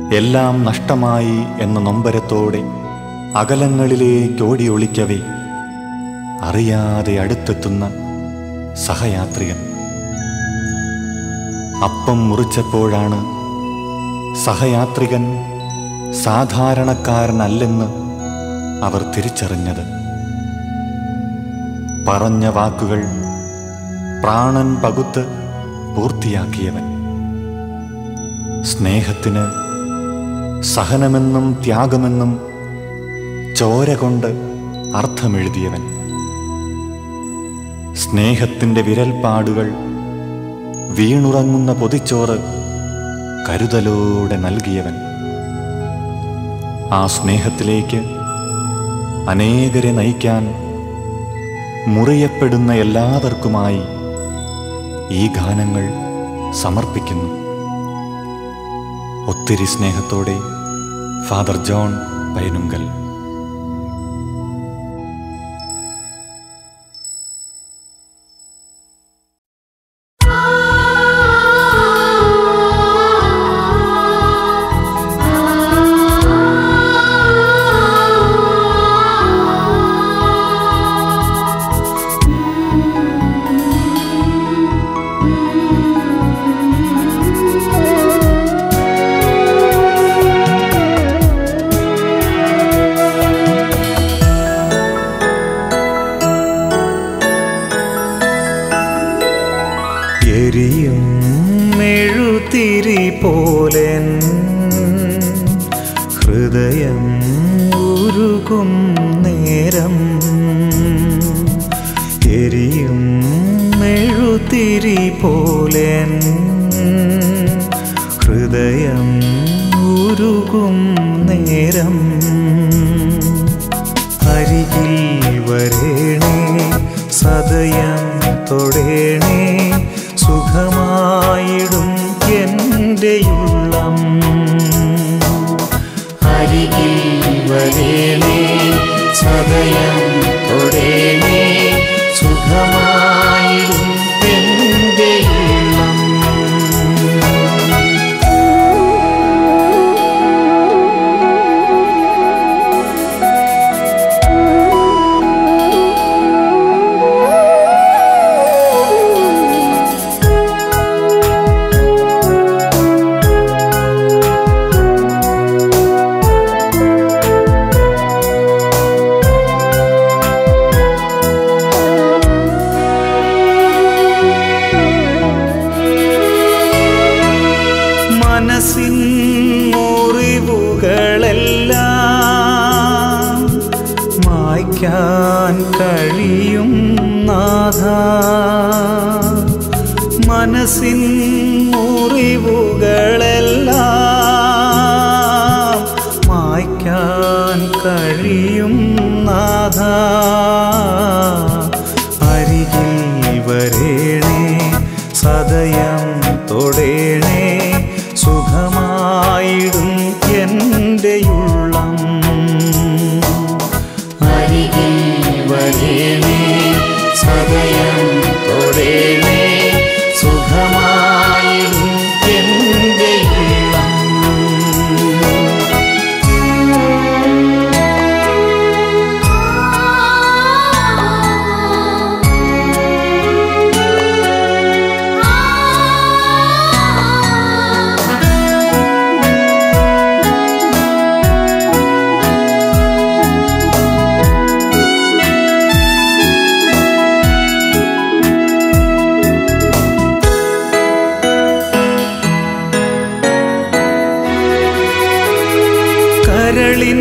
എല്ലാം നഷ്ടമായി എന്ന നൊമ്പരത്തോടെ അകലങ്ങളിലേക്ക് ഓടി ഒളിക്കവേ അറിയാതെ അടുത്തെത്തുന്ന സഹയാത്രികൻ അപ്പം മുറിച്ചപ്പോഴാണ് സഹയാത്രികൻ സാധാരണക്കാരനല്ലെന്ന് അവർ തിരിച്ചറിഞ്ഞത് പറഞ്ഞ വാക്കുകൾ പ്രാണൻ പകുത്ത് പൂർത്തിയാക്കിയവൻ സ്നേഹത്തിന് സഹനമെന്നും ത്യാഗമെന്നും ചോര കൊണ്ട് അർത്ഥമെഴുതിയവൻ സ്നേഹത്തിൻ്റെ വിരൽപ്പാടുകൾ വീണുറങ്ങുന്ന പൊതിച്ചോറ് കരുതലോടെ നൽകിയവൻ ആ സ്നേഹത്തിലേക്ക് അനേകരെ നയിക്കാൻ മുറിയപ്പെടുന്ന എല്ലാവർക്കുമായി ഈ ഗാനങ്ങൾ സമർപ്പിക്കുന്നു ഒത്തിരി സ്നേഹത്തോടെ ഫാദർ ജോൺ പൈനുങ്കൽ എരിയും മെഴുതിരി പോലെൻ ഹൃദയം ഉരുകും നേരം എരിയും മെഴുതിരി പോലെൻ ഹൃദയം ഉരുകും നേരം അരികിൽ വരേണേ സദയം തൊടേണേ സുഖമായിടും എൻ്റെ ഉള്ളം അരികിൽ വരേണേ സദയം തൊടേണേ സുഖമായിടും എൻ്റെ ഉള്ളം മനസ്സിൻ മുറിവുകളെല്ലാം മായ്ക്കാൻ കഴിയും നാഥ മനസ്സിൻ മുറിവുകളെല്ലാം മായ്ക്കാൻ കഴിയും നാഥ അരികിൽ വരേണേ സദയം തൊടേണേ സുഖമായിടും എൻ്റെ ഉള്ളം അരികിൽ വരേണേ സദയം തൊടേണേ സുഖമായിടും എൻ്റെ ഉള്ളം കരളിൻ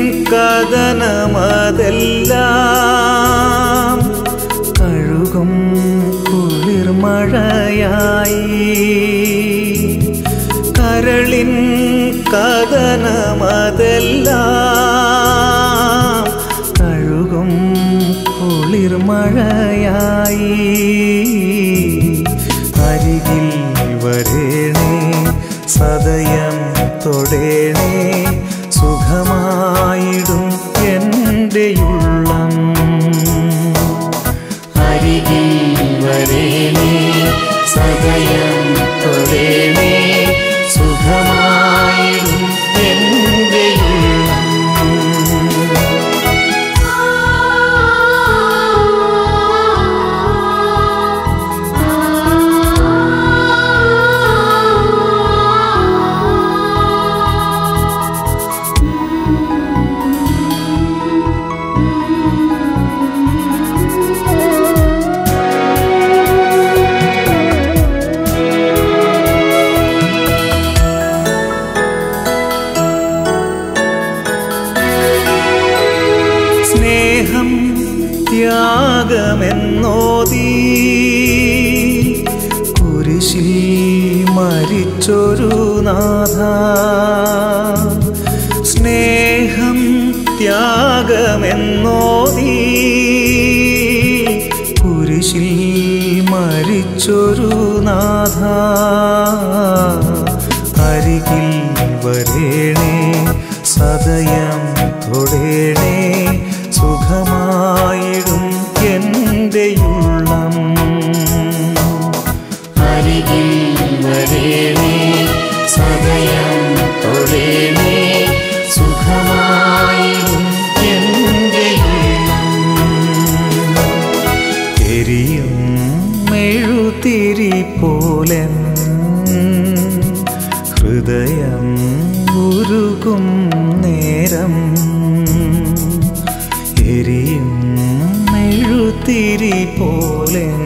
കഥനമതെല്ലാം കഴുകും കുളിർമഴയായി കരളിൻ കഥനമതെല്ലാം കഴുകും കുളിർമഴയായി അരികിൽ വരേണേ സദയം തൊടേണേ സുഖമായിടും എൻ്റെ ഉള്ളം അരികിൽ വരേണേ സദയം തൊടേണേ സുഖമായിടും മരിച്ചൊരു നാഥ സ്നേഹം ത്യാഗമെന്നോദീ കുരിശിൽ മരിച്ചൊരു നാഥ അരികിൽ വരേണേ സദയം തൊടേണേ സുഖമായിടും എൻ്റെ ഉള്ളം അരികിൽ വരേണേ സദയം തൊടേണേ സുഖമായും എൻ്റെ എരിയും മെഴുതിരി പോലൻ ഹൃദയം ഉരുകും നേരം എരിയും മെഴുതിരി പോലൻ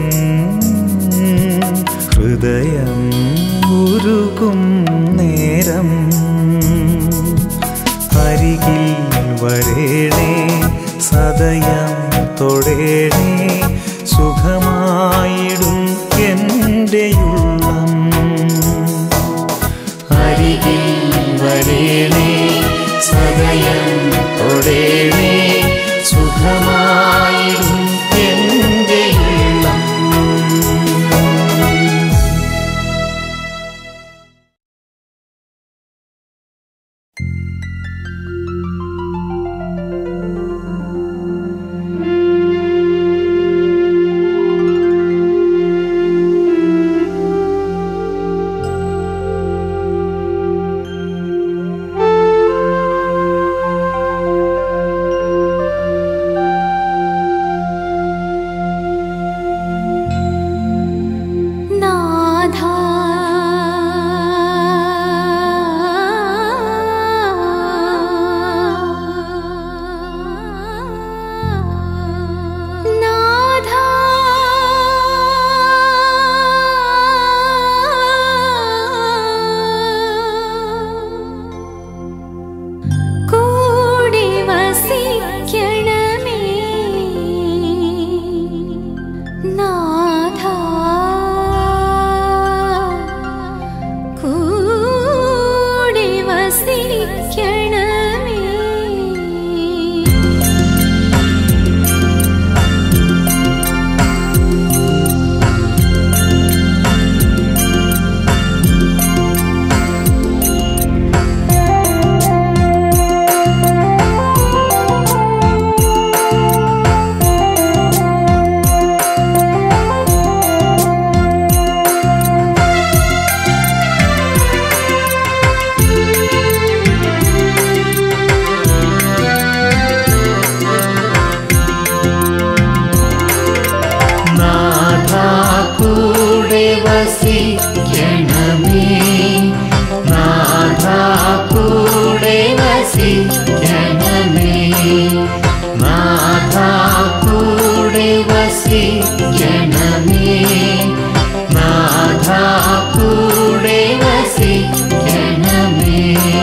ഹൃദയം ഉരുകും നേരം അരികിൽ വരേണേ സദയം തൊടേണേ സുഖമായിടും എൻ്റെ ഉള്ളം അരികിൽ വരേണേ സദയം തൊടേണേ സുഖമായിടും എൻ്റെ ഉള്ളം നാഥ നാഥ കൂടി വസിക്കണമേ നാഥ കൂടി വസിക്കണമേ നാഥ കൂടെ വസിക്കണമേ നാഥ കൂടെ വസിക്കണമേ നാഥ കൂടെ വസിക്കണമേ നാഥ കൂടെ വസിക്കണമേ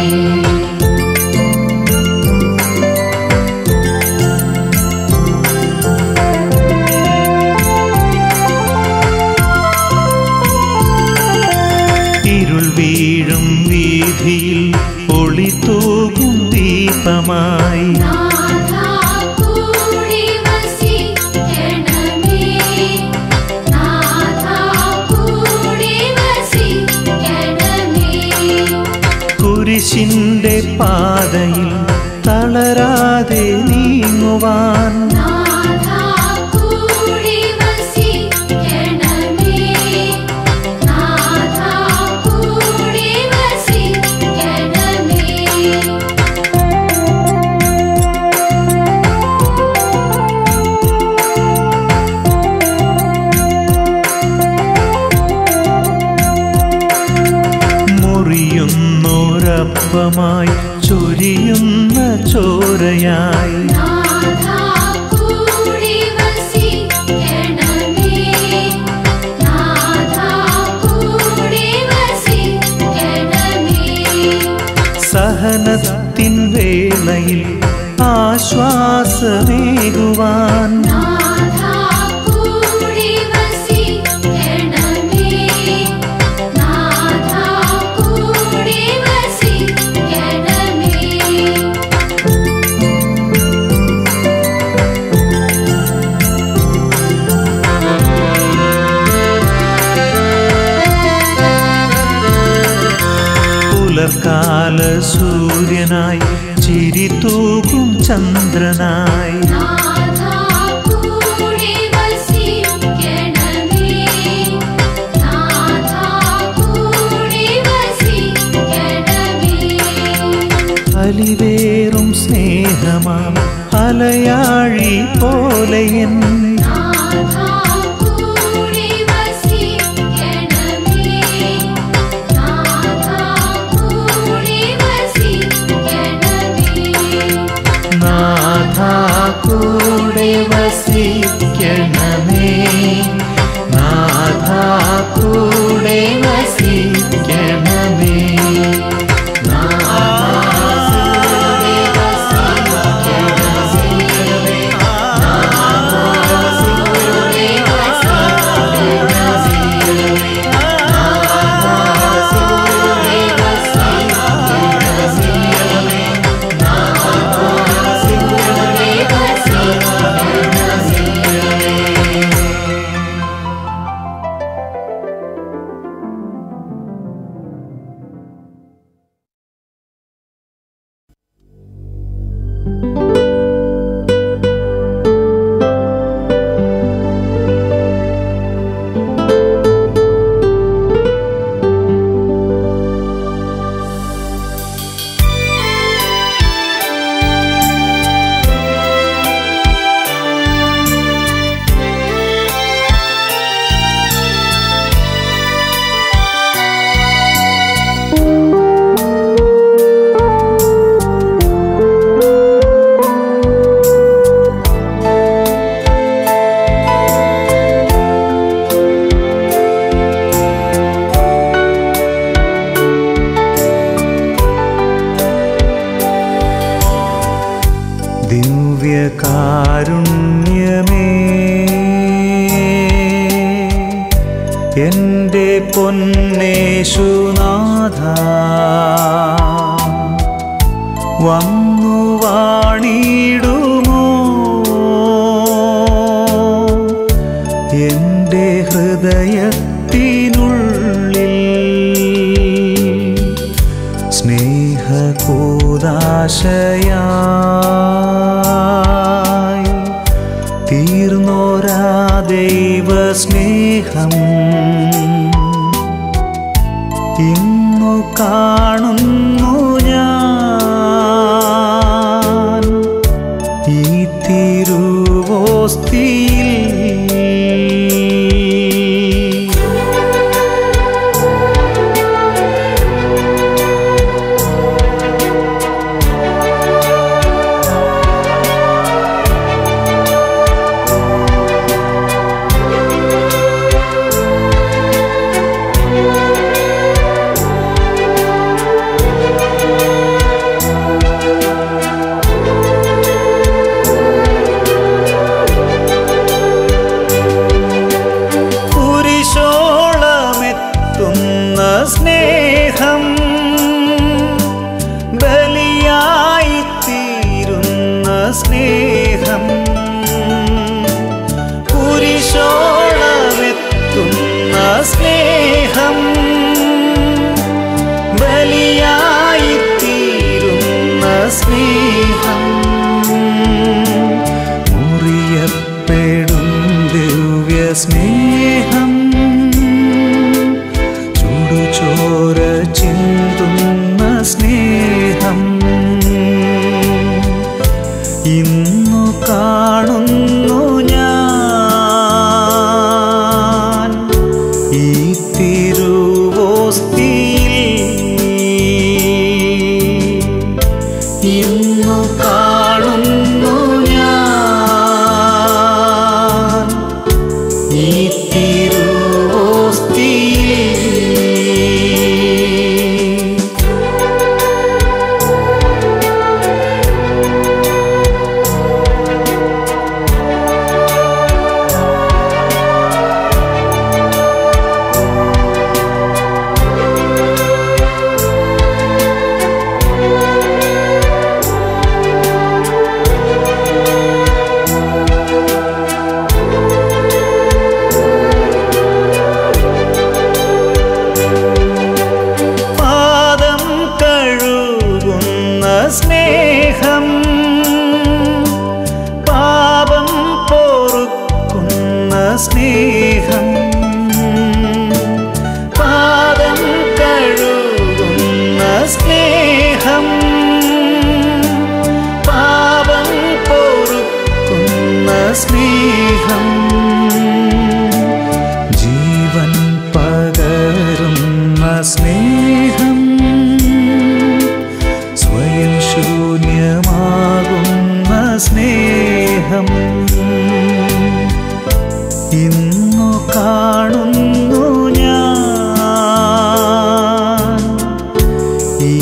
ഇരുൾ വീഴും വീതിയിൽ ഒളി തൂകും ദീപമായി നാഥ കൂടി വസിക്കണമേ നാഥ കൂടി വസിക്കണമേ കുരിശിന്റെ പാതയിൽ തളരാതെ നീങ്ങുവാൻ നാഥ കൂടി വസിക്കണമേ നാഥ കൂടി വസിക്കണമേ മുറിയുന്നോരപ്പമായി ചൊരിയുന്ന ചോരയായി നാഥ കൂടി വസിക്കണമേ നാഥ കൂടി വസിക്കണമേ സഹനത്തിൻ വേളയിൽ ആശ്വാസമേകുവാൻ നാഥ കൂടി വസിക്കണമേ നാഥ പുലർക്കാല സൂര്യനായി ചിരി തൂകും ചന്ദ്രനായി നാഥാ കൂടെ വസിക്കണമേ നാഥാ കൂടെ വസിക്കണമേ അലിവേറും സ്നേഹമാം അലയാഴി പോലെ എൻ നാഥാ കൂടെ വസിക്കണമേ നാഥാ കൂടെ വസിക്കണമേ നാഥാ കൂടെ വസിക്കണമേ നാഥാ കൂടെ വസിക്കണമേ ദിവ്യകാരുണ്യമേ എൻ്റെ പൊന്നേശുനാഥ വന്നു വാണിടുമോ എൻ്റെ ഹൃദയത്തിനുള്ളിൽ സ്നേഹകൂദാശയായി തീർന്നോരാ ദൈവ സ്നേഹം ഇന്നു കാണുന്നു ഞാൻ ഈ തിരുവോസ്തിയിൽ കുരിശോളമെത്തുന്ന സ്നേഹം ബലിയായി തീരുന്ന സ്നേഹം കുരിശോളമെത്തുന്ന സ്നേഹം ബലിയായി തീരുന്ന സ്നേഹം മുറിയപ്പെടും ദിവ്യ സ്നേഹം ചുടുചോര ചിന്തുന്ന സ്നേഹം ഇന്നു കാണുന്നു ഞാൻ ഈ തിരുവോസ്തിയിൽ ഇന്നു കാണുന്നു ഞാൻ ഈ തിരുവോസ്തിയിൽ സ്നേഹം പാപം പൊറുക്കുന്ന സ്നേഹം ജീവൻ പകരുന്ന സ്നേഹം സ്വയം ശൂന്യമാകുന്ന സ്നേഹം ഇന്നു കാണുന്നു ഞാൻ ഈ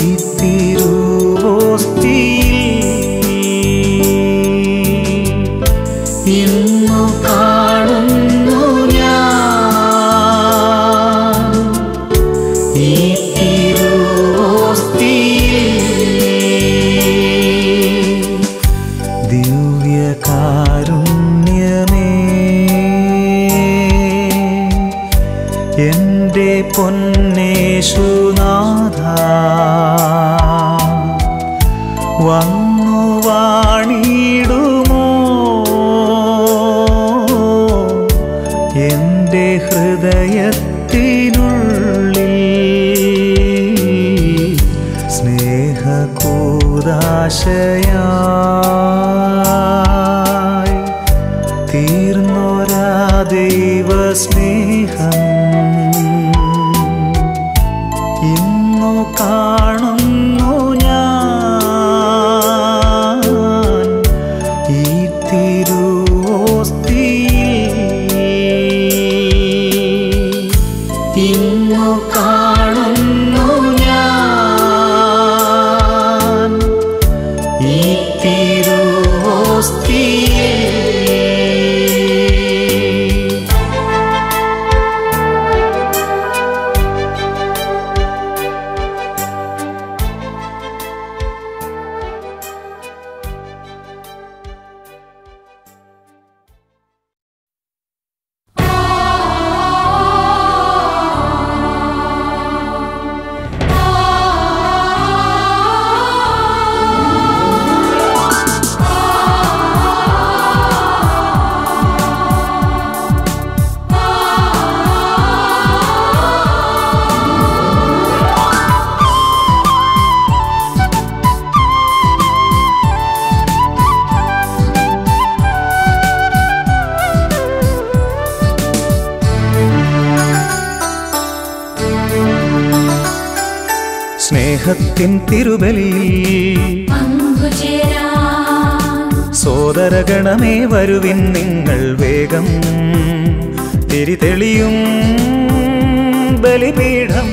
തിരുവോസ്തിയിൽ ഇന്നു കാണുന്നു ഞാൻ ഈ തിരുവോസ്തിയിൽ ദിവ്യകാരുണ്യമേ എൻ്റെ പൊന്നേശുനാഥ വന്നു വാണിടുമോ എൻ്റെ ഹൃദയത്തിനുള്ളിൽ സ്നേഹകൂദാശയായി തീർന്നൊരാ ദൈവ സ്നേഹം ഇന്നു കാണുന്നു ഞാൻ ഈ തിരുവോസ്തിയിൽ ഇന്നു കാണുന്നു ഞാൻ ഈ തിരുവോസ്തിയിൽ സ്നേഹത്തിൻ തിരുബലിയിൽ പങ്കുചേരാൻ സോദരഗണമേ വരുവിൻ നിങ്ങൾ വേഗം തിരിതെളിയും ബലിപീഠം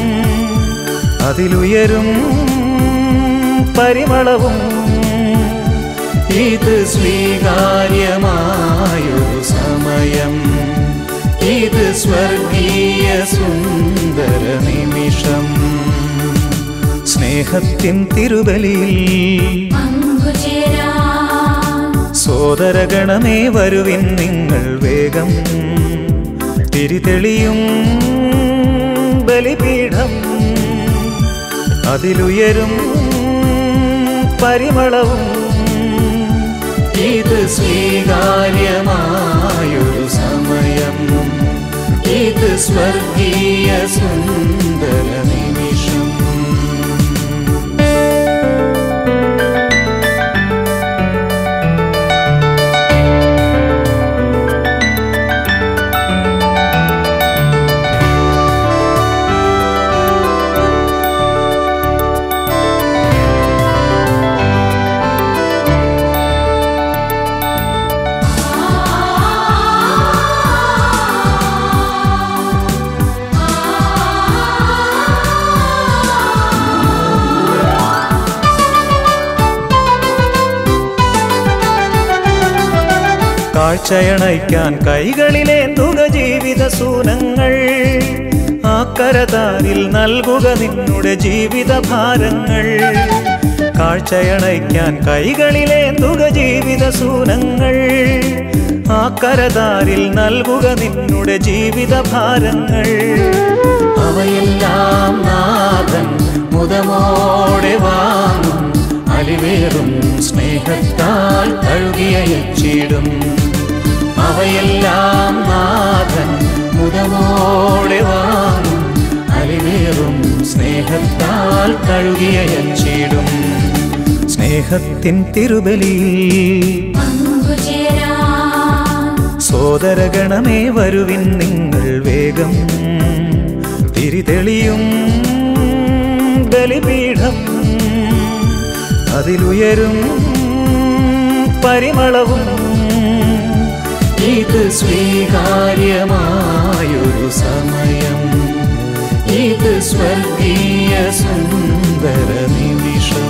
അതിലുയരും പരിമളവും ഇത് സ്വീകാര്യമായൊരു സമയം ഇത് സ്വർഗീയ സുന്ദര നിമിഷം സ്നേഹത്തിൻ തിരുബലിയിൽ പങ്കുചേരാൻ സോദരഗണമേ വരുവിൻ നിങ്ങൾ വേഗം തിരിതെളിയും ബലിപീഠം അതിലുയരും പരിമളവും ഇത് സ്വീകാര്യമായൊരു സമയം ഇത് സ്വർഗീയ സുന്ദര നിമിഷം കാഴ്ചയണയ്ക്കാൻ കൈകളിലേന്തുക ജീവിത സൂനങ്ങൾ ആക്കരതാരിൽ നൽകുക നിന്നുടെ ജീവിത ഭാരങ്ങൾ കാഴ്ചയണയ്ക്കാൻ കൈകളിലേന്തുക ജീവിത സൂനങ്ങൾ ആക്കരതാരിൽ നൽകുക നിന്നുടെ ജീവിത ഭാരങ്ങൾ അവയെല്ലാം നാഥൻ മുതമോടെ വാങ്ങും അലിവേറും സ്നേഹത്താൽ കഴുകിയ എച്ചിടും അവയെല്ലാം നാഥൻ മുതമോടെ വാങ്ങും അലിവേറും സ്നേഹത്താൽ രക്തത്താൽ കഴുകിയയച്ചിടും സ്നേഹത്തിൻ തിരുബലിയിൽ പങ്കുചേരാൻ സോദരഗണമേ വരുവിൻ നിങ്ങൾ വേഗം തിരിതെളിയും ബലിപീഠം അതിലുയരും പരിമളവും ഇത് സ്വീകാര്യമായൊരു സമയം ഇത് സ്വർഗീയ സുന്ദര നിമിഷം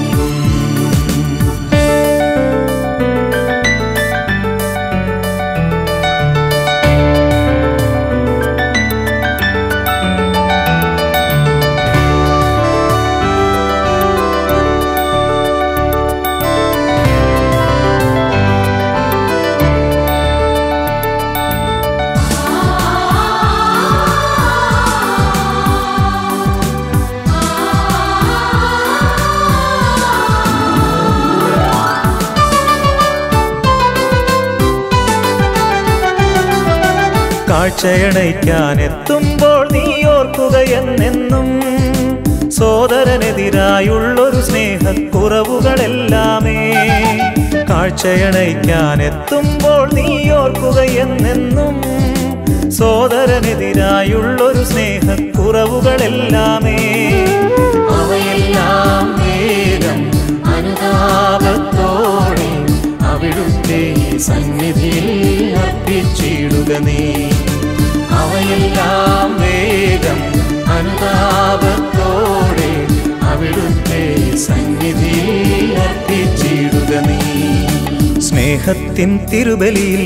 കാഴ്ചയണയ്ക്കാൻ എത്തുമ്പോൾ നീ ഓർക്കുകയെന്നെന്നും സോദരനെതിരായുള്ളൊരു സ്നേഹക്കുറവുകളെല്ലാമേ കാഴ്ചയണയ്ക്കാൻ എത്തുമ്പോൾ നീ ഓർക്കുകയെന്നെന്നും സോദരനെതിരായുള്ളൊരു സ്നേഹക്കുറവുകളെല്ലാമേ അവയെല്ലാം വേഗം അനുതാപത്തോടെ അവിടുത്തെ സന്നിധിയിൽ അർപ്പിച്ചിടുക നീ അവയെല്ലാം വേഗം അനുതാപത്തോടെ അവിടുത്തെ സന്നിധിയിൽ അർപ്പിച്ചിടുക നീ സ്നേഹത്തിൻ തിരുബലിയിൽ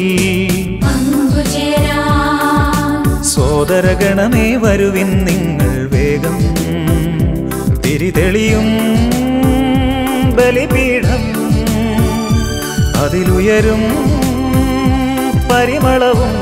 പങ്കുചേരാൻ സോദരഗണമേ വരുവിൻ നിങ്ങൾ വേഗം തിരിതെളിയും ബലിപീഠം അതിലുയരും പരിമളവും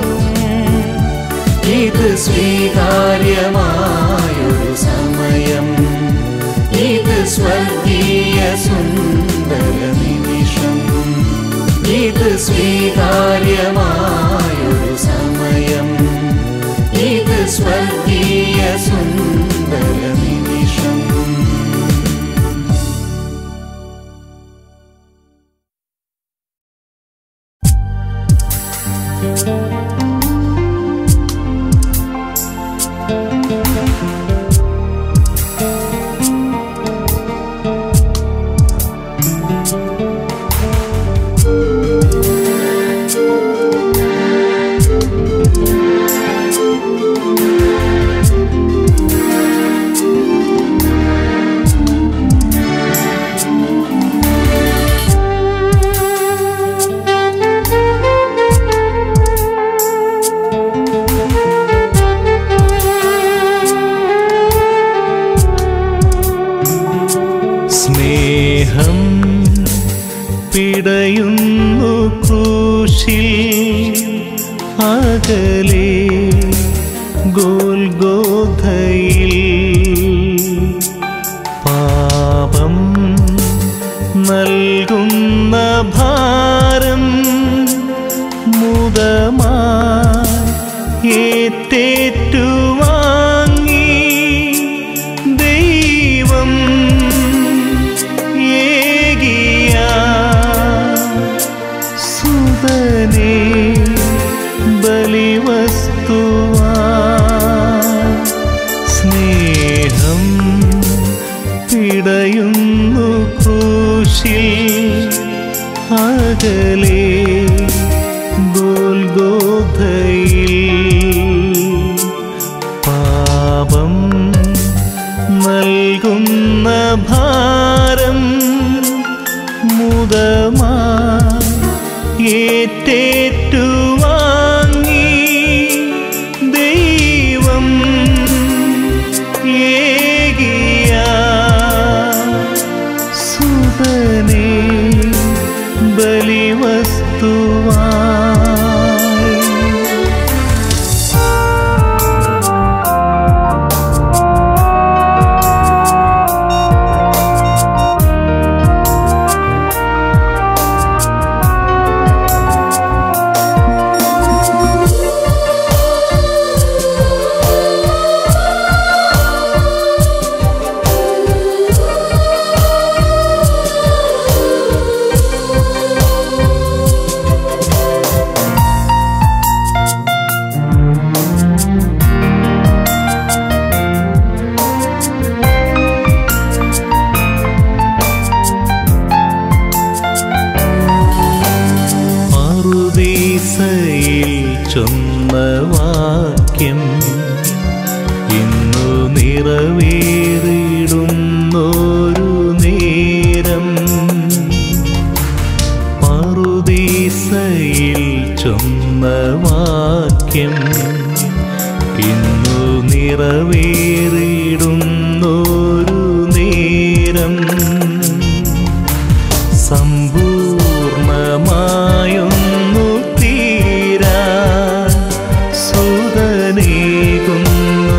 ഇത് സ്വീകാര്യമായൊരു സമയം ഇത് സ്വർഗീയ സുന്ദര നിമിഷം ഇത് സ്വീകാര്യമായൊരു സമയം ഇത് സ്വർഗീയ സുന്ദര നിമിഷം സ്നേഹം പിടയുന്നു ക്രൂശിൽ അകലെ ഗോൽഗോധയിൽ പാപം നൽകുന്ന ഭാരം മുതമാ ഏറ്റേറ്റുവാങ്ങി ദൈവം ഏകിയ സുതനെ ബലിവസ്തുവാ സ്നേഹം പിടയുന്നു ക്രൂശിൽ അകലെ ഗോൽഗോധയിൽ പാപം നൽകുന്ന ഭാരം മുതമാ ഏറ്റേറ്റുവാങ്ങി ദൈവം ഏകിയ സുതനെ ബലിവസ്തുവായി സ്നേഹം സമ്പൂർണമായൊന്നു തീരാ സുതനേകുന്നു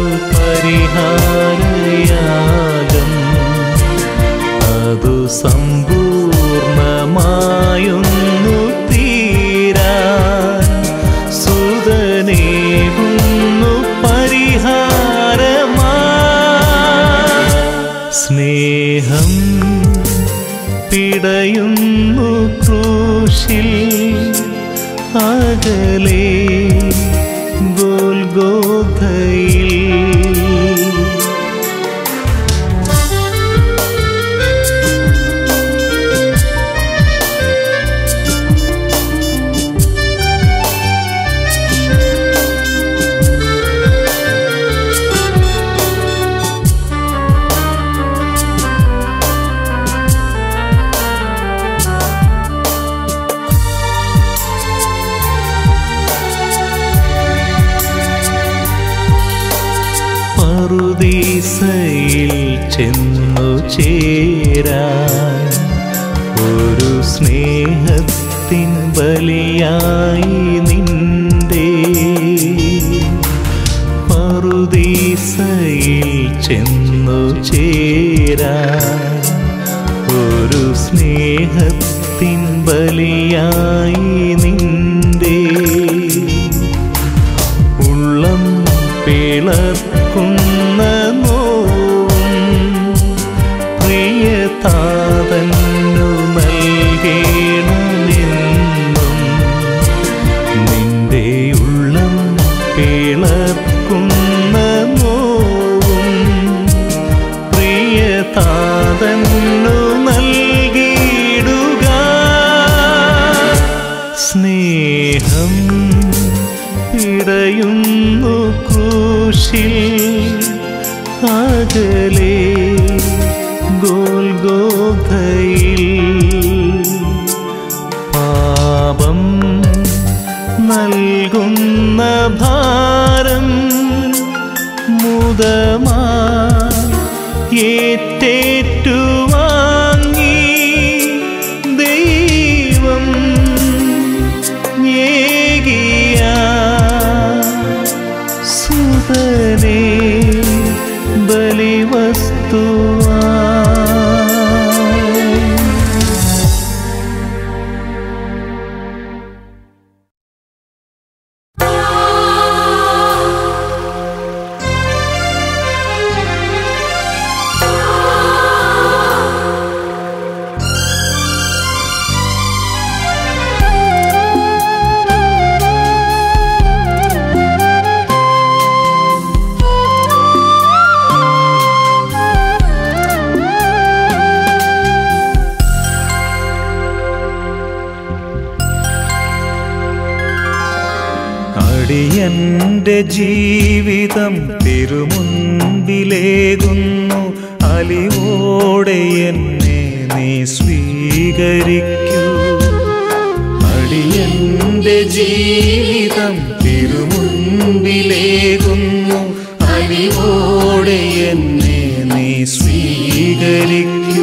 പരിഹാരയാഗം അതു സമ്പൂർണമായൊന്നു തീരാ സുതനേകുന്നു പരിഹാരമാ സ്നേഹം പിടയുന്നു ക്രൂശിൽ അകലെ ഗോൽഗോധയിൽ പറുദീസയിൽ ചെന്നു ചേരാൻ ഒരു സ്നേഹത്തിൻ ബലിയായി നിന്റെ പറുദീസയിൽ ചെന്നു ചേരാൻ ഒരു സ്നേഹത്തിൻ ബലിയായി നിന്റെ ഉള്ളം പിളർക്കുന്ന നോവും പ്രിയതാതന്നു നൽകേണമെന്നും നിന്റെ ഉള്ളം പിളർക്കുന്ന നോവും പ്രിയതാതന്നു നൽകിയിടുക സ്നേഹം ഇടയുന്നു ക്രൂശിൽ അകലെ ഗോൽഗോധയിൽ പാപം നൽകുന്ന ഭാരം മുതമാ ഏറ്റേറ്റുവാങ്ങി ദൈവം ഏകിയ സുതനെ ബലിവസ്തുവാ അടിയന്റെ ജീവിതം തിരുമുൻപിലേകുന്നു അലിവോടെ എന്നെ നീ സ്വീകരിക്കൂ അടിയന്റെ ജീവിതം തിരുമുൻപിലേകുന്നു അലിവോടെ എന്നെ നീ സ്വീകരിക്കൂ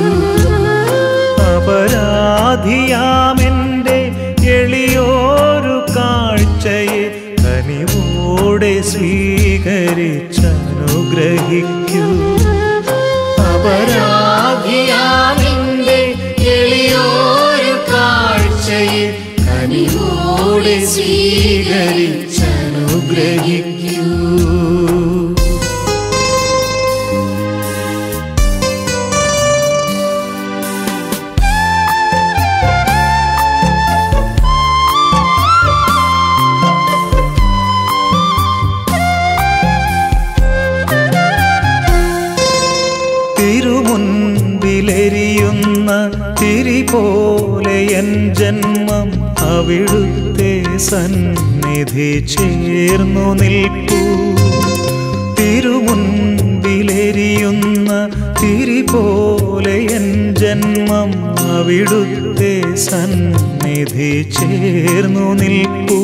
അപരാധിയാമെന്റെ എളിയോരു കാഴ്ചയെ കനിവോടെ സ്വീകരിച്ചനുഗ്രഹിക്കൂ അപരാധിയാമെന്റെ എളിയോരു കാഴ്ചയെ കനിവോടെ സ്വീകരിച്ചനുഗ്രഹിക്കൂ തിരുമുൻപിലെരിയുന്ന തിരി പോലെ എൻ ജന്മം അവിടുത്തെ സന്നിധി ചേർന്നു നിൽക്കൂ തിരുമുൻപിലെരിയുന്ന തിരി പോലെ എൻ ജന്മം അവിടുത്തെ സന്നിധി ചേർന്നു നിൽക്കൂ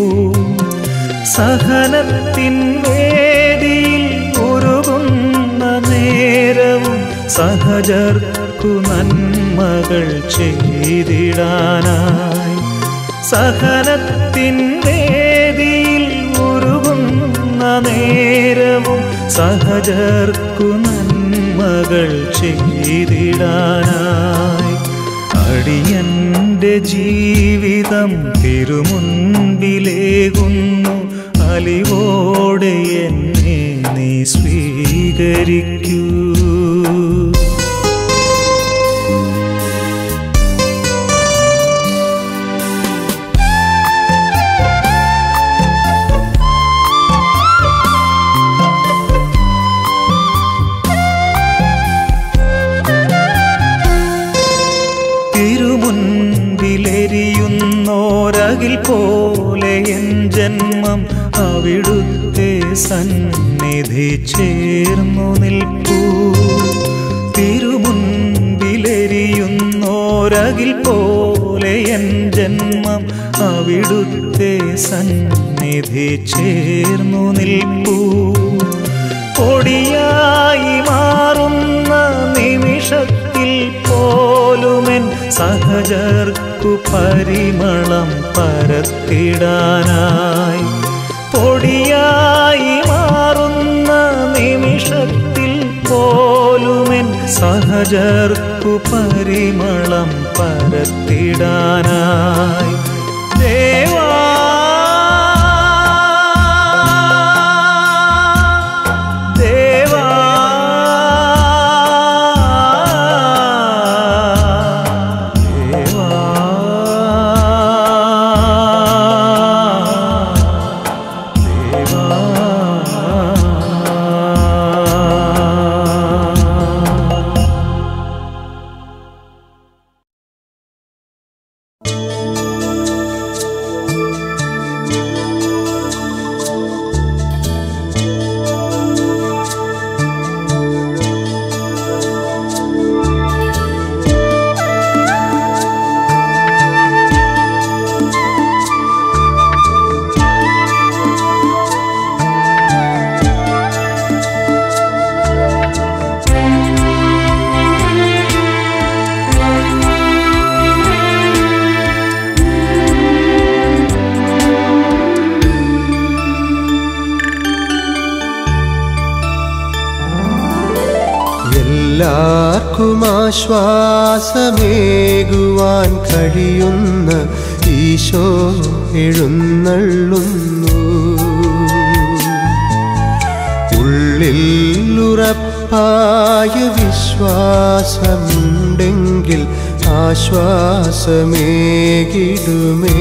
സഹനത്തിൻ വേദിയിൽ ഉരുകുന്ന നേരവും സഹജർക്കു സഹജർക്കു നന്മകൾ ചെയ്തിടാനായി സഹനത്തിൻ വേദിയിൽ ഉരുകുന്ന നേരവും സഹജർക്കു നന്മകൾ ചെയ്തിടാനായി അടിയന്റെ ജീവിതം തിരുമുൻപിലേകുന്നു അലിവോടെ എന്നെ നീ സ്വീകരിക്കൂ തിരുമുൻപിലെരിയുന്നോരകിൽ പോലെ എൻ ജന്മം അവിടുത്തെ സന്നിധി ചേർന്നു നിൽപ്പൂ തിരുമുൻപിലെരിയുന്നോരകിൽ പോലെ എൻ ജന്മം അവിടുത്തെ സന്നിധി ചേർന്നു നിൽപ്പൂ പൊടിയായി മാറുന്ന നിമിഷത്തിൽ പോലുമെൻ സഹജർക്കു പരിമളം പരത്തിടാനായി പൊടിയായി മാറുന്ന നിമിഷത്തിൽ പോലുമെൻ സഹജർക്കു പരിമളം പരത്തിടാനായി ദേവാ ദേവാ ദേവാ ദേവാ എല്ലാവർക്കും ആശ്വാസമേകുവാൻ കഴിയുന്ന ഈശോ എഴുന്നള്ളുന്നു ഉള്ളിൽ ഉറപ്പായ വിശ്വാസമുണ്ടെങ്കിൽ ആശ്വാസമേകിടുമേ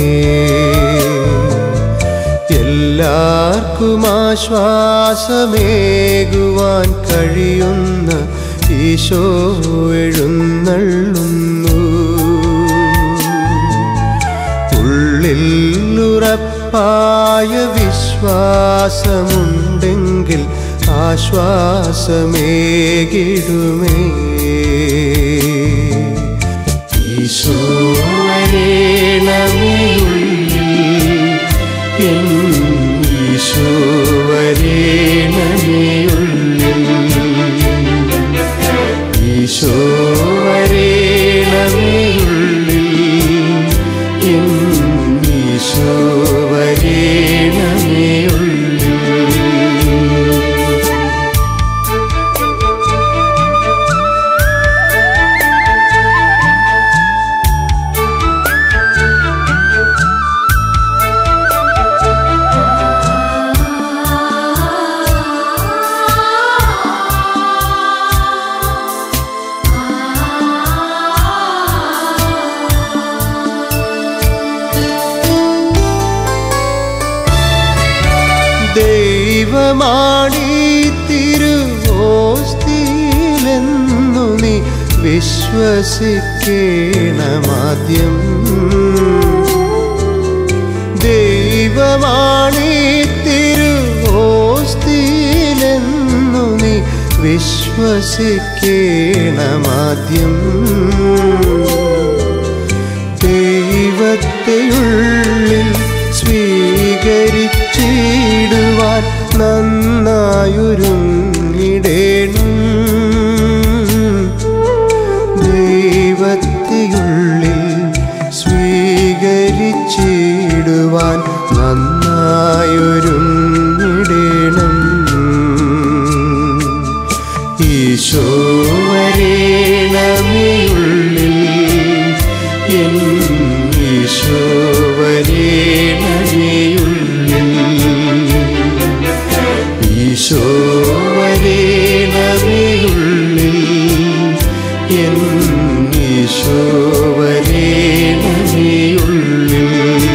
എല്ലാവർക്കും ആശ്വാസമേകുവാൻ കഴിയുന്ന ഈശോ എഴുന്നള്ളുന്നു ഉള്ളിൽ ഉറപ്പായ വിശ്വാസമുണ്ടെങ്കിൽ ആശ്വാസമേകിടുമേ ഈശോ വരേണമേ ഉള്ളിൽ എൻ ഈശോ വരേണമേ ഉള്ളിൽ ഈശോ വരേണമേ ഉള്ളിൽ എൻ ഈശോ വരേണമേ ഉള്ളിൽ ദൈവമാണീ തിരുവോസ്തിയിലെന്നു നീ വിശ്വസിക്കേണമാദ്യം ദൈവമാണീ തിരുവോസ്തിയിലെന്നു നീ വിശ്വസിക്കേണമാദ്യം ദൈവത്തെയുള്ളിൽ സ്വീകരിച്ചിടുവാൻ നന്നായൊരുങ്ങിടേണം എൻ ഈശോ വരേണമേ ഉള്ളിൽ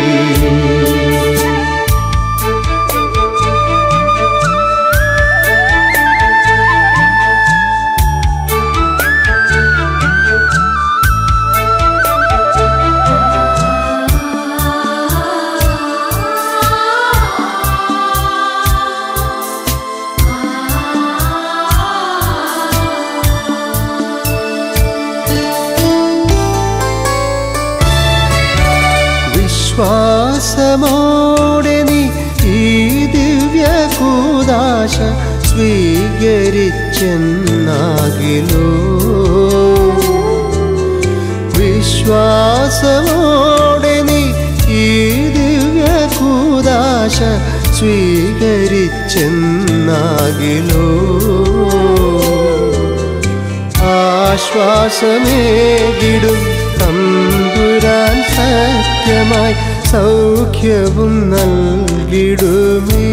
വിശ്വാസമോടെ നീ ഈ ദിവ്യ കൂദാശ സ്വീകരിച്ചെന്നാകിലോ വിശ്വാസമോടെ നീ ഈ ദിവ്യ കൂദാശ സ്വീകരിച്ചെന്നാകിലോ ആശ്വാസമേകിടും തമ്പുരാൻ സത്യമായി സൗഖ്യവും നൽകിടുമേ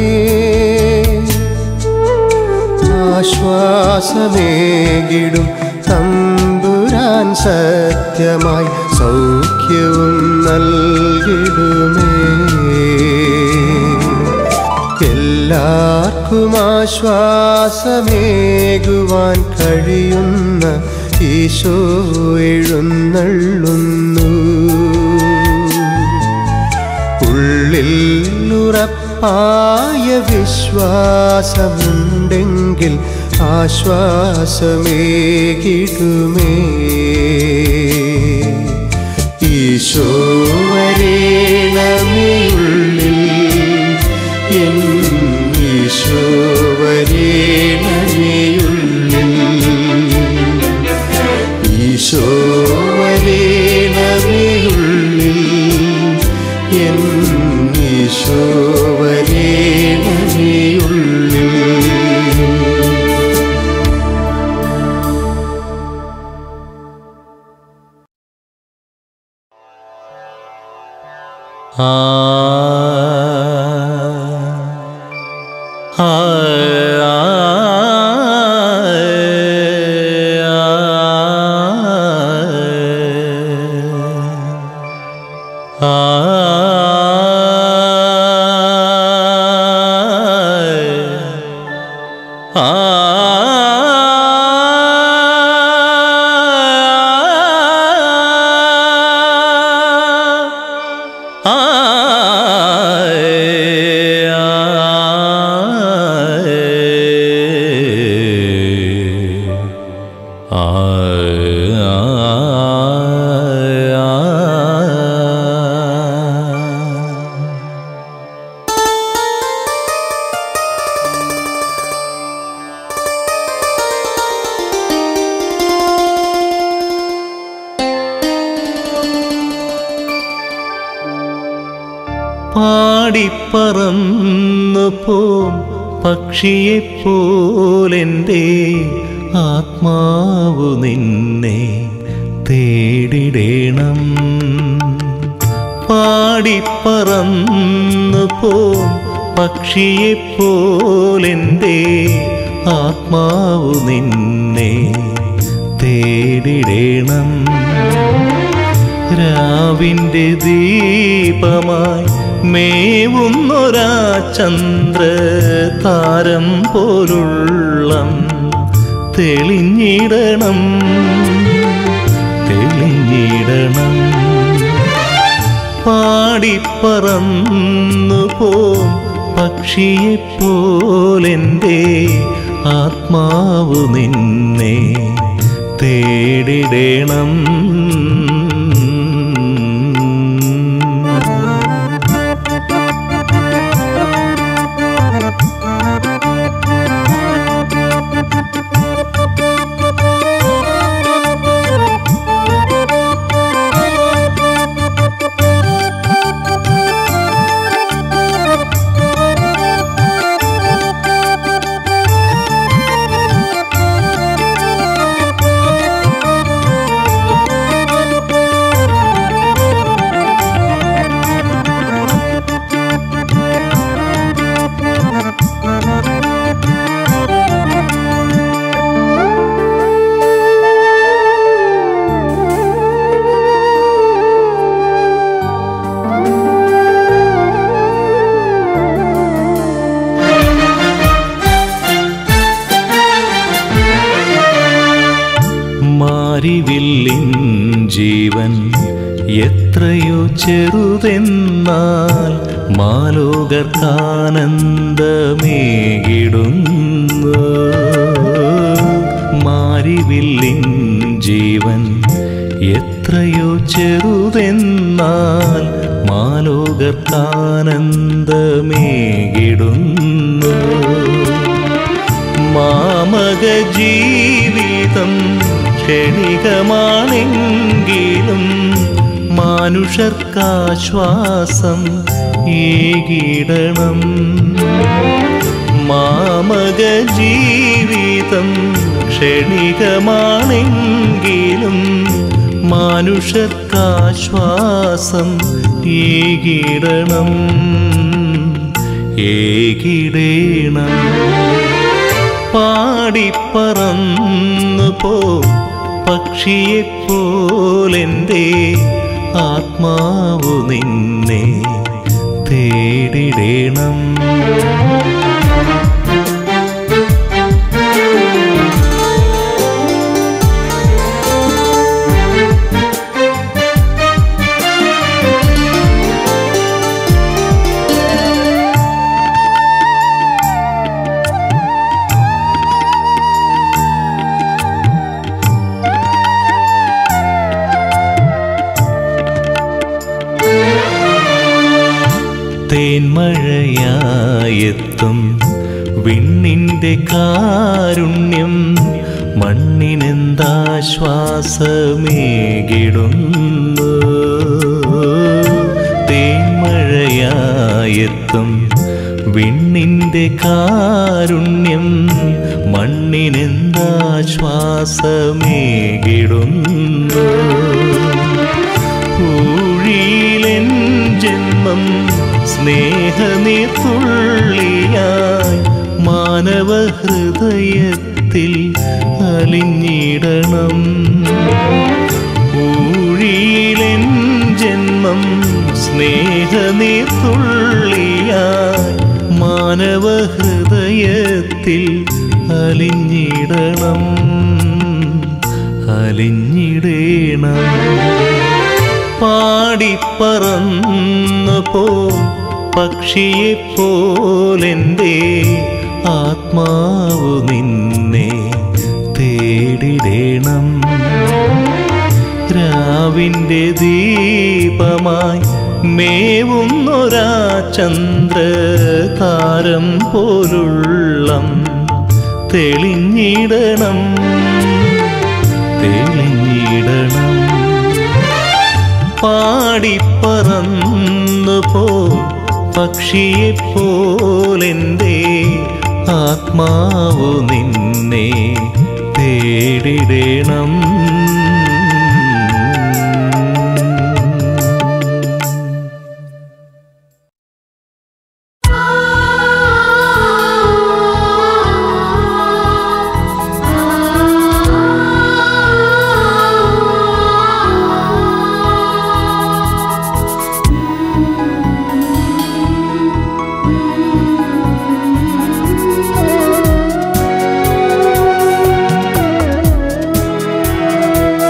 ആശ്വാസമേകിടും തമ്പുരാൻ സത്യമായി സൗഖ്യവും നൽകിടുമേ എല്ലാവർക്കും ആശ്വാസമേകുവാൻ കഴിയുന്ന ഈശോ എഴുന്നള്ളുന്നു ഉള്ളിൽ ഉറപ്പായ വിശ്വാസമുണ്ടെങ്കിൽ ആശ്വാസമേകിടുമേ ഈശോ വരേണമേ ഉള്ളിൽ എൻ ഈശോ വരേണമേ ഉള്ളിൽ ഈശോ വരേണമേ ഉള്ളിൽ എൻ ഈശോ വരേണമേ ഉള്ളിൽ ആ ആ പാടിപ്പറന്നു പോം പക്ഷിയെപ്പോലെൻ്റെ ആത്മാവു നിന്നെ തേടിടേണം പാടിപ്പറന്നു പോം പക്ഷിയെപ്പോലെൻ്റെ ആത്മാവു നിന്നെ തേടിടേണം രാവിൻ്റെ ദീപമായി മേവുന്നൊരാ ചന്ദ്ര താരം പോലുള്ളം തെളിഞ്ഞിടണം തെളിഞ്ഞിടണം പാടിപ്പറന്നു പോം പക്ഷിയെപ്പോലെൻ്റെ ആത്മാവ് നിന്നെ തേടിടണം മാരിവില്ലിൻ ജീവൻ എത്രയോ ചെറുതെന്നാൽ മാലോകർക്കാനന്ദമേകിടുന്നു മാരിവില്ലിൻ ജീവൻ എത്രയോ ചെറുതെന്നാൽ മാലോകർക്കാനന്ദമേകിടുന്നു മാമക ജീവിതം ക്ഷണികമാണെങ്കിലും മാനുഷർക്കാശ്വാസം ഏകിടണം മാമക ജീവിതം ക്ഷണികമാണെങ്കിലും മാനുഷർക്കാശ്വാസം ഏകിടണം ഏകിടേണം പാടിപ്പറന്നു പോ പക്ഷിയെപ്പോലെൻ്റെ ആത്മാവു നിന്നെ തേടിടേണം തേന്മഴയായെത്തും വിണ്ണിൻ്റെ കാരുണ്യം മണ്ണിനെന്താശ്വാസമേകിടുന്നു തേന്മഴയായെത്തും വിണ്ണിൻ്റെ കാരുണ്യം മണ്ണിനെന്താശ്വാസമേകിടുന്നു ഊഴിയിലെൻ ജന്മം സ്നേഹനീർത്തുള്ളിയായി മാനവ ഹൃദയത്തിൽ അലിഞ്ഞിടണം ഊഴിയിലെൻ ജന്മം സ്നേഹനീർത്തുള്ളിയായി മാനവ ഹൃദയത്തിൽ അലിഞ്ഞിടണം അലിഞ്ഞിടേണം പാടിപ്പറന്നു പോ പക്ഷിയെപ്പോലെൻ്റെ ആത്മാവു നിന്നെ തേടിടേണം രാവിൻ്റെ ദീപമായി മേവുന്നൊരാ ചന്ദ്രതാരം പോലുള്ളം തെളിഞ്ഞിടണം തെളിഞ്ഞിടണം പാടിപ്പറന്നു പോ പക്ഷിയെപ്പോലെൻ്റെ ആത്മാവു നിന്നെ തേടിടേണം ആ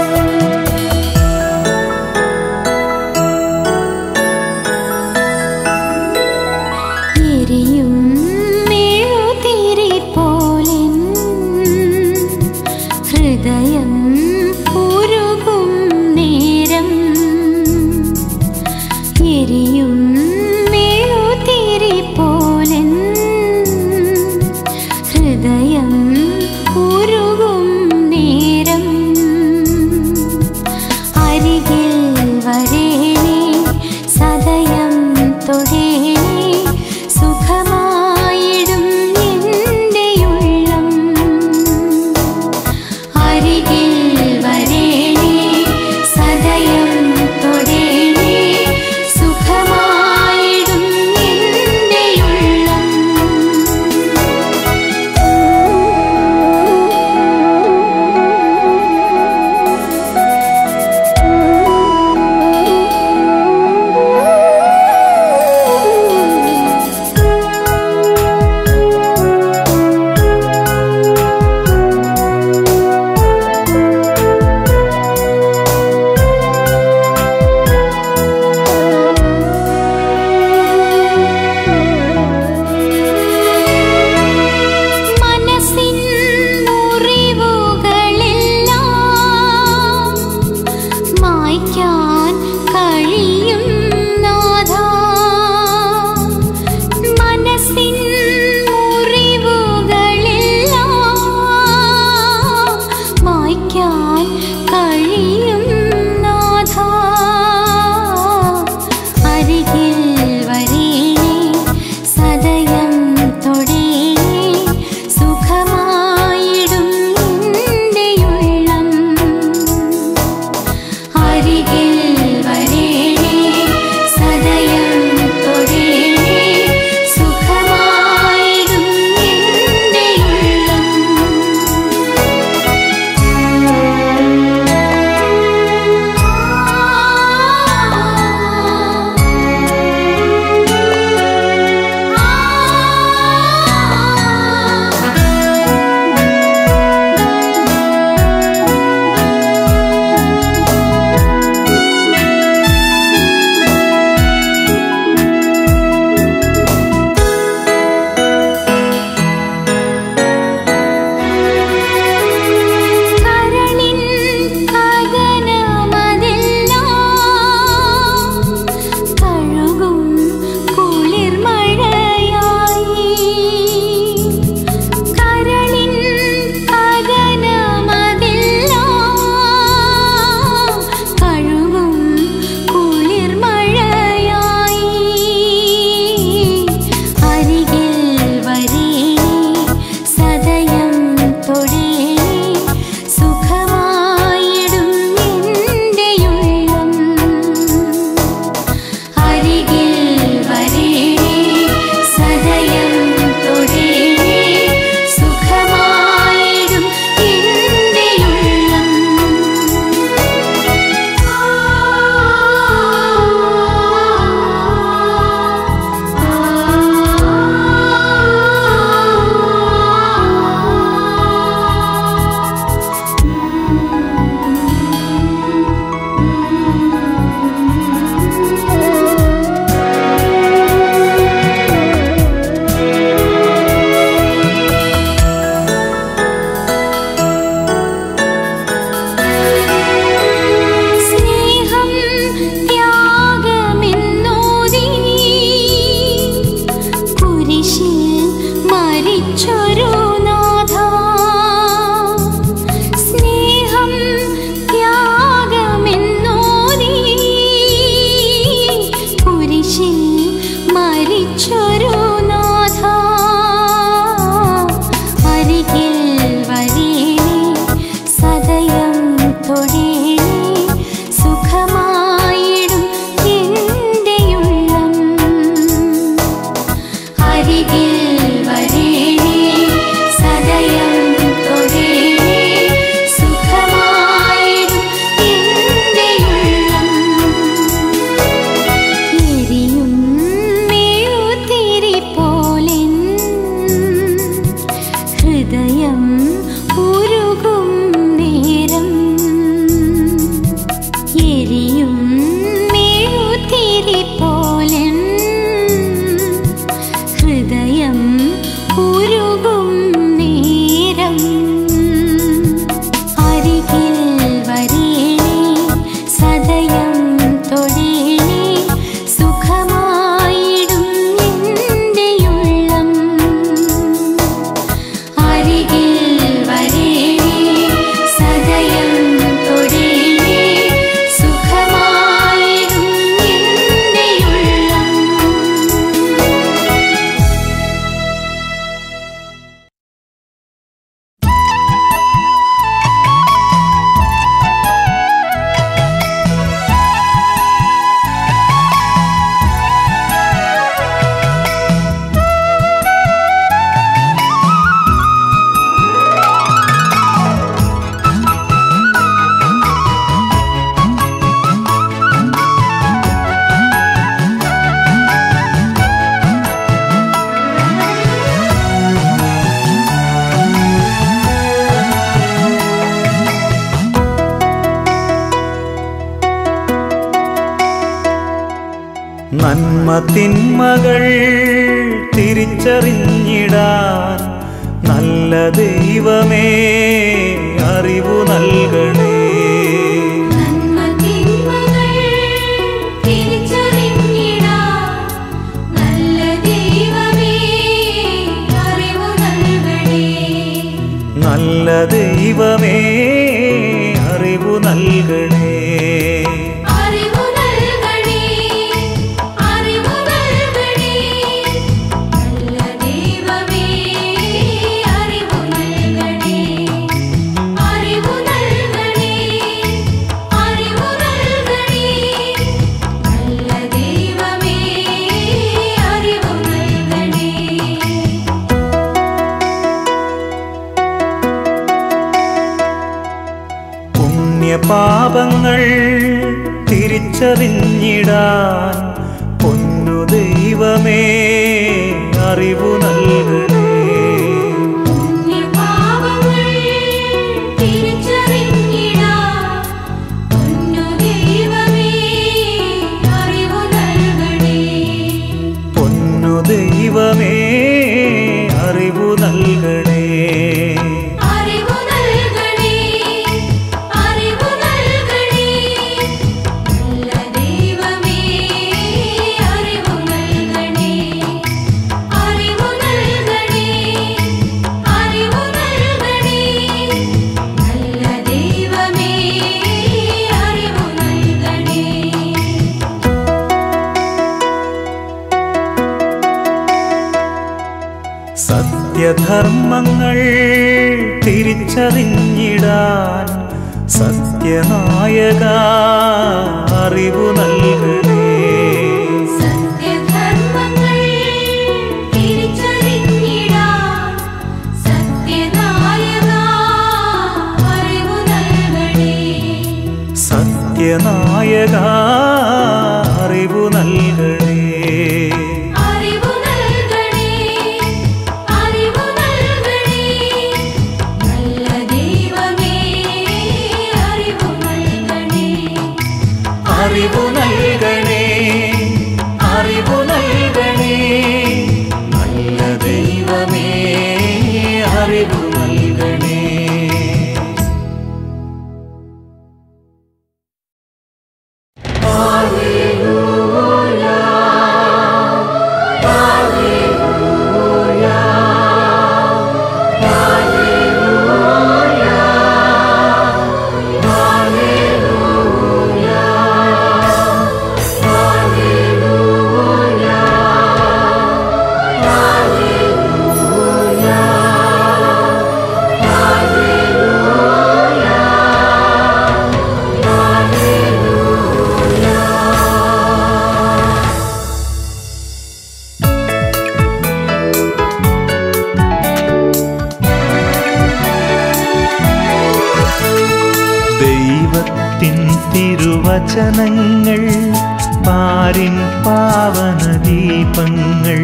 തൊഴേണേ സുഖമായിടും എന്റെയുള്ളം അരികിൽ വരേണേ സദയം തൊഴേണേ സുഖമായിടും എന്റെയുള്ളം എരിയും മെഴുതിരി പോലെൻ ഹൃദയം ഉരുകും നേരം എരിയും മെഴുതിരി പോലെൻ ഹൃദയം ഉരുകും നേരം അരികിൽ വരേണേ സദയം തൊഴേണേ സുഖമായിടും എന്റെയുള്ളം അരികിൽ വരേണേ സദയം തൊഴേണേ സുഖമായിടും എന്റെയുള്ളം നന്മ തിന്മകൾ തിരിച്ചറിഞ്ഞിടാൻ നല്ല ദൈവമേ അറിവു നൽകണേ നന്മ തിന്മകൾ തിരിച്ചറിഞ്ഞിടാൻ നല്ല ദൈവമേ അറിവു നൽകണേ നല്ല ദൈവമേ അറിവു നൽകണേ അറിവു നൽകണേ അറിവു നൽകണേ നല്ല ദൈവമേ അറിവു നൽകണേ അറിവു നൽകണേ അറിവു നൽകണേ നല്ല ദൈവമേ അറിവു നൽകണേ പുണ്യപാപങ്ങൾ തിരിച്ചറിഞ്ഞിടാൻ പൊന്നു ദൈവമേ അറിവു നൽകണേ പുണ്യപാപങ്ങൾ തിരിച്ചറിഞ്ഞിടാൻ പൊന്നു ദൈവമേ അറിവു നൽകണേ പൊന്നു ദൈവമേ അറിവു നൽകണേ അറിവു നൽകണേ അറിവു നൽകണേ നല്ല ദൈവമേ അറിവു നൽകണേ അറിവു നൽകണേ അറിവു നൽകണേ നല്ല ദൈവമേ അറിവു നൽകണേ സത്യധർമ്മങ്ങൾ തിരിച്ചറിഞ്ഞിടാൻ സത്യനായക അറിവു നൽകണേ സത്യധർമ്മങ്ങൾ തിരിച്ചറിഞ്ഞിടാൻ സത്യനായക അറിവു നൽകണേ സത്യനായക അറിവു നൽകണേ അറിവു നൽകണേ അറിവു നൽകണേ നല്ല ദൈവമേ അറിവു നൽകണേ അറിവു നൽകണേ അറിവു നൽകണേ നല്ല ദൈവമേ അറിവു നൽകണേ Alleluia. ദൈവത്തിൻ തിരുവചനങ്ങൾ പാരിൻ പാവന ദീപങ്ങൾ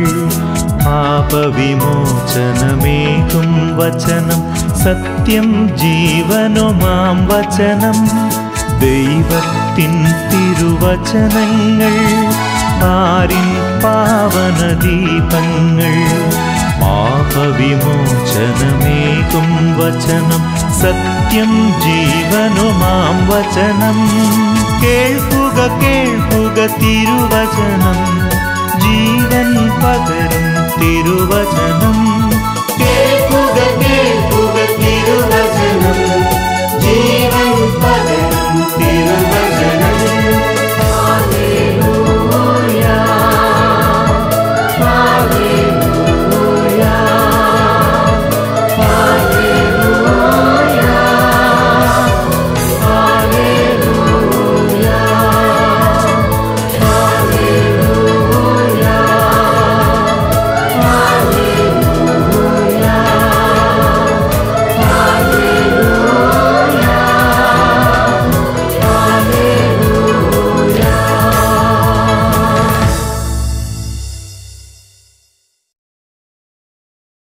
പാപവിമോചനമേകും വചനം സത്യം ജീവനുമാം വചനം ദൈവത്തിൻ തിരുവചനങ്ങൾ പാരിൻ പാവന ദീപങ്ങൾ പാപവിമോചനമേകും വചനം സത്യം ജീവനുമാം വചനം കേൾക്കുക കേൾക്കുക തിരുവചനം ജീവൻ പകരും തിരുവചനം കേൾക്കുക കേൾക്കുക തിരുവചനം